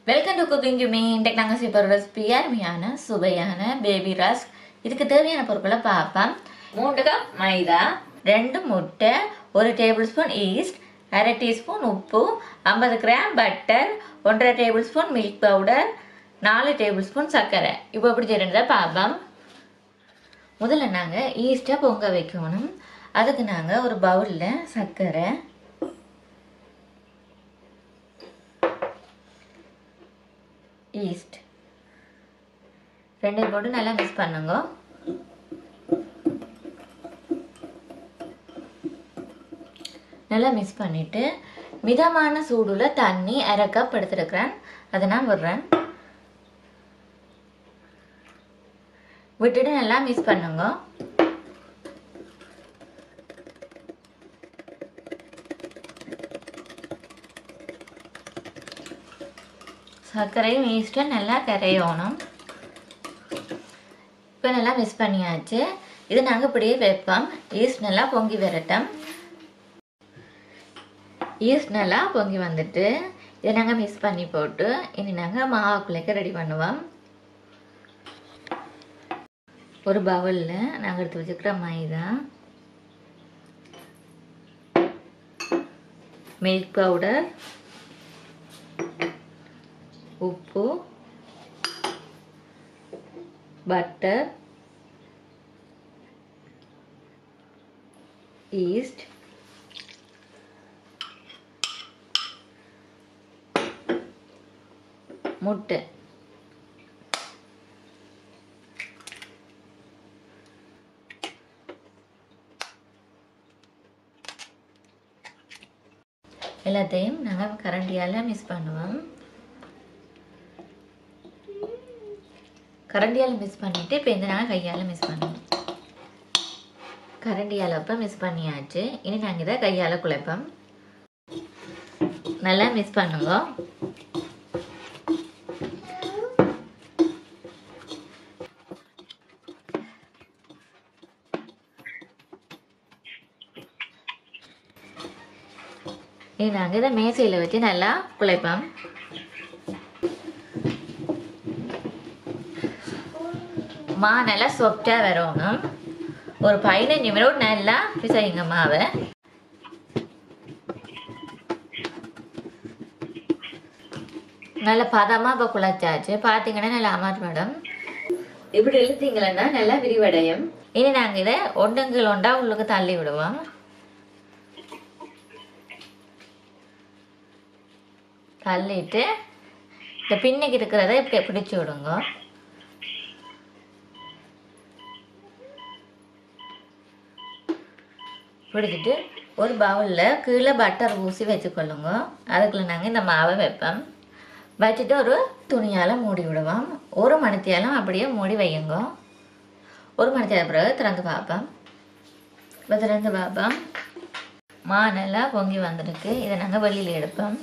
welcome to cooking you me இன்றைக்கு நாங்கள் செய்ய போகிற ரெசிபி அருமையான சுவையான பேபி ரஸ்க் இதுக்கு தேவையான பொருட்களை பார்ப்போம் மூன்று கப் மைதா ரெண்டு முட்டை ஒரு டேபிள் ஸ்பூன் ஈஸ்ட் அரை டீஸ்பூன் உப்பு ஐம்பது கிராம் பட்டர் ஒன்றரை டேபிள் ஸ்பூன் மில்க் பவுடர் நாலு டேபிள் ஸ்பூன் சர்க்கரை இப்போ எப்படி செய்யறதா பார்ப்போம் முதல்ல நாங்கள் ஈஸ்ட்டை பொங்க வைக்கணும் அதுக்கு நாங்கள் ஒரு பவுலில் சர்க்கரை ஈஸ்ட் ரெண்டையும் போட்டு நல்லா மிக்ஸ் பண்ணுங்க நல்லா மிக்ஸ் பண்ணிட்டு மிதமான சூடுல தண்ணி அரை கப் எடுத்துருக்கிறேன் அதை நான் விடுறேன் விட்டுட்டு நல்லா மிக்ஸ் பண்ணுங்க சர்க்கரையும் ஈஸ்ட்டும் நல்லா கரையணும் இப்போ நல்லா மிக்ஸ் பண்ணியாச்சு இது நாங்கள் இப்படியே வைப்போம் ஈஸ்ட் நல்லா பொங்கி வரட்டும் ஈஸ்ட் நல்லா பொங்கி வந்துட்டு இதை நாங்கள் மிக்ஸ் பண்ணி போட்டு இனி நாங்கள் மாவுக்குள்ளைக்கு ரெடி பண்ணுவோம் ஒரு பவுலில் நாங்கள் எடுத்து வச்சுக்கிற மைதா மில்க் பவுடர் உப்பு பட்டர் ஈஸ்ட் முட்டை எல்லாத்தையும் நாங்கள் கரண்டியால் மிக்ஸ் பண்ணுவோம் கரண்டியால் மிக்ஸ் பண்ணிவிட்டு இப்போ இந்த நாங்கள் கையால் மிக்ஸ் பண்ணுவோம் கரண்டியால் அப்போ மிக்ஸ் பண்ணியாச்சு இனி நாங்கள் இதை கையால் குழைப்போம் நல்லா மிக்ஸ் பண்ணுங்க இனி நாங்கள் இதை மேசையில் வச்சு நல்லா குழைப்போம் மா நல்லா சாஃப்டாக வரணும் ஒரு பதினஞ்சு மினிட் நல்லா பிசைங்க மாவை நல்ல பதமாக இப்போ குழைச்சாச்சு பார்த்தீங்கன்னா நல்லா அமர் மேடம் இப்படி இழுத்தீங்களன்னா நல்லா விரிவடையும் இனி நாங்கள் இதை ஒண்டங்கள் ஒண்டா உள்ளுக்கு தள்ளி விடுவோம் தள்ளிட்டு இந்த பின்னுக்கு இருக்கிறத இப்படி பிடிச்சி விடுங்க பிடிச்சிட்டு ஒரு பவுலில் கீழே பட்டர் ஊசி வச்சுக்கொள்ளுங்க அதுக்குள்ள நாங்கள் இந்த மாவை வைப்போம் வச்சுட்டு ஒரு துணியால் மூடி விடுவோம் ஒரு மணித்தியாலும் அப்படியே மூடி வையுங்க ஒரு மணித்தியால பிறகு திறந்து பார்ப்போம் இப்போ திறந்து பார்ப்போம் மா நல்லா பொங்கி வந்திருக்கு இதை நாங்கள் வெளியில் எடுப்போம்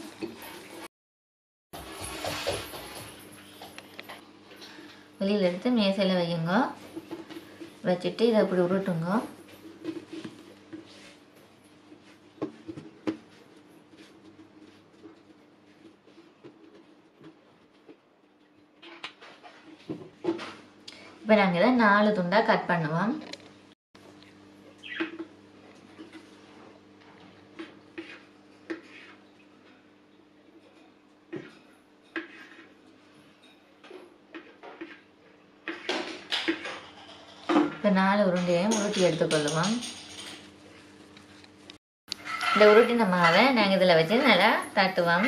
வெளியில் எடுத்து மேசையில் வையுங்க வச்சுட்டு இதை அப்படி உருட்டுங்க இப்போ நாங்கள் இதை நாலு துண்டாக கட் பண்ணுவோம் இப்போ நாலு உருண்டையும் உருட்டி எடுத்துக்கொள்ளுவோம் இந்த உருட்டின மாவை நாங்கள் இதில் வச்சு நல்லா தட்டுவோம்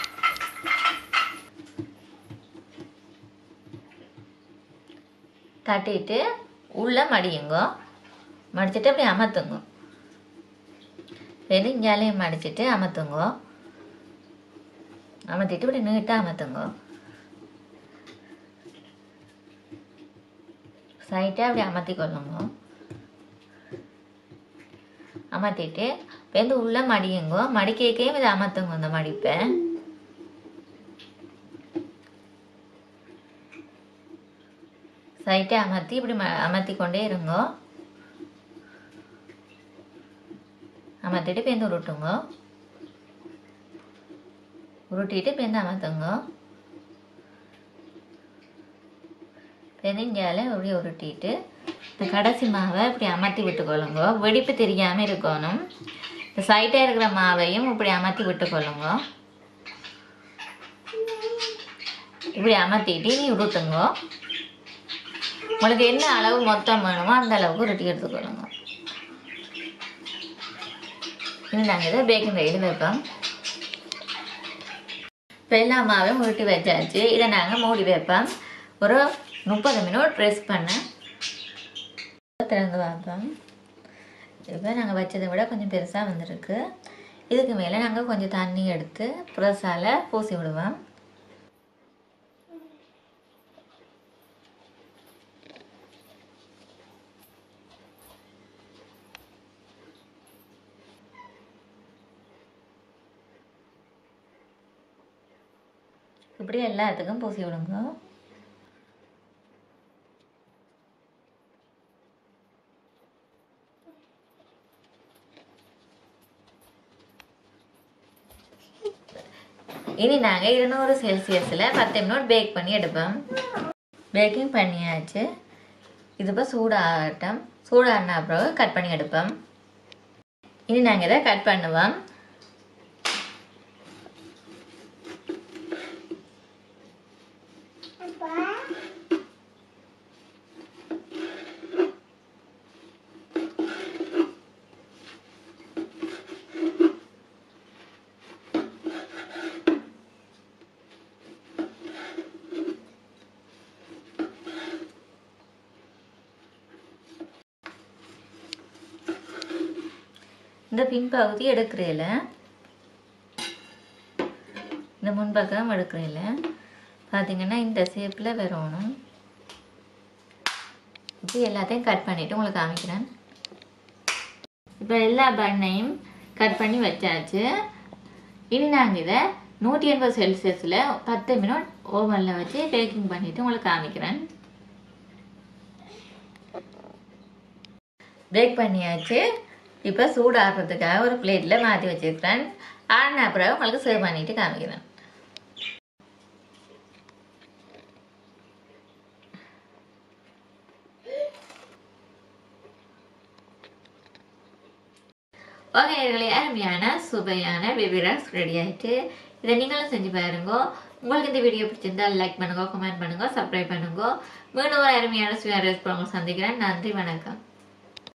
தட்டிட்டு உள்ளே மடியுங்க மடிச்சிட்டு அப்படி அமர்த்துங்க வெளிஞ்சாலையும் மடிச்சிட்டு அமர்த்துங்க அமர்த்திட்டு இப்படி நீட்டாக அமர்த்துங்க சைட்டாக அப்படி அமர்த்தி கொள்ளுங்க அமர்த்திட்டு வெந்து உள்ளே மடியுங்க மடிக்கையே இதை அமர்த்துங்க இந்த மடிப்பை சைட்டை அமர்த்தி இப்படி ம அமர்த்தி கொண்டே இருங்க அமர்த்திட்டு பேருந்து உருட்டுங்க உருட்டிட்டு பேருந்து அமர்த்துங்க பெருஞ்சால இப்படி உருட்டிட்டு இந்த கடைசி மாவை இப்படி அமர்த்தி விட்டுக்கொள்ளுங்க வெடிப்பு தெரியாமல் இருக்கணும் இந்த சைட்டாக இருக்கிற மாவையும் இப்படி அமர்த்தி விட்டுக்கொள்ளுங்க இப்படி அமர்த்திட்டு நீ உருட்டுங்க உங்களுக்கு என்ன அளவு மொத்தம் வேணுமோ அந்த அளவுக்கு உருட்டி எடுத்துக்கொள்ளுங்க இது நாங்கள் இதை பேக்கிங் ரைடு வைப்போம் இப்போ எல்லா மாவையும் உருட்டி வச்சாச்சு இதை நாங்கள் மூடி வைப்போம் ஒரு முப்பது மினிட் ரெஸ்ட் பண்ண திறந்து பார்ப்போம் இப்போ நாங்கள் வச்சதை விட கொஞ்சம் பெருசாக வந்திருக்கு இதுக்கு மேலே நாங்கள் கொஞ்சம் தண்ணி எடுத்து புரசால பூசி விடுவோம் இப்படி எல்லாத்துக்கும் பூசி விடுங்க இனி நாங்கள் இருநூறு செல்சியஸில் பத்து மினிட் பேக் பண்ணி எடுப்போம் பேக்கிங் பண்ணியாச்சு இது இப்போ சூடாகட்டும் சூடான பிறகு கட் பண்ணி எடுப்போம் இனி நாங்கள் இதை கட் பண்ணுவோம் இந்த பின்பகுதி எடுக்கிறேல இந்த முன்பக்கம் எடுக்கிறேல பார்த்தீங்கன்னா இந்த ஷேப்பில் வரணும் இப்படி எல்லாத்தையும் கட் பண்ணிவிட்டு உங்களுக்கு காமிக்கிறேன் இப்போ எல்லா பண்ணையும் கட் பண்ணி வச்சாச்சு இனி நாங்கள் இதை நூற்றி எண்பது செல்சியஸில் பத்து மினிட் ஓவனில் வச்சு பேக்கிங் பண்ணிவிட்டு உங்களுக்கு காமிக்கிறேன் பேக் பண்ணியாச்சு இப்போ சூடாடுறதுக்காக ஒரு பிளேட்டில் மாற்றி வச்சுருக்கிறேன் ஆடின பிறகு உங்களுக்கு சர்வ் பண்ணிட்டு காமிக்கிறேன் ஓகே இதுகளை அருமையான சுவையான பேபி ராக்ஸ் ரெடி ஆயிட்டு இதை நீங்களும் செஞ்சு பாருங்க உங்களுக்கு இந்த வீடியோ பிடிச்சிருந்தா லைக் பண்ணுங்க கமெண்ட் பண்ணுங்க சப்ஸ்கிரைப் பண்ணுங்க மீண்டும் ஒரு அருமையான சுவையான ரெஸ்பான்ஸ் சந்திக்கிறேன் நன்றி வணக்கம்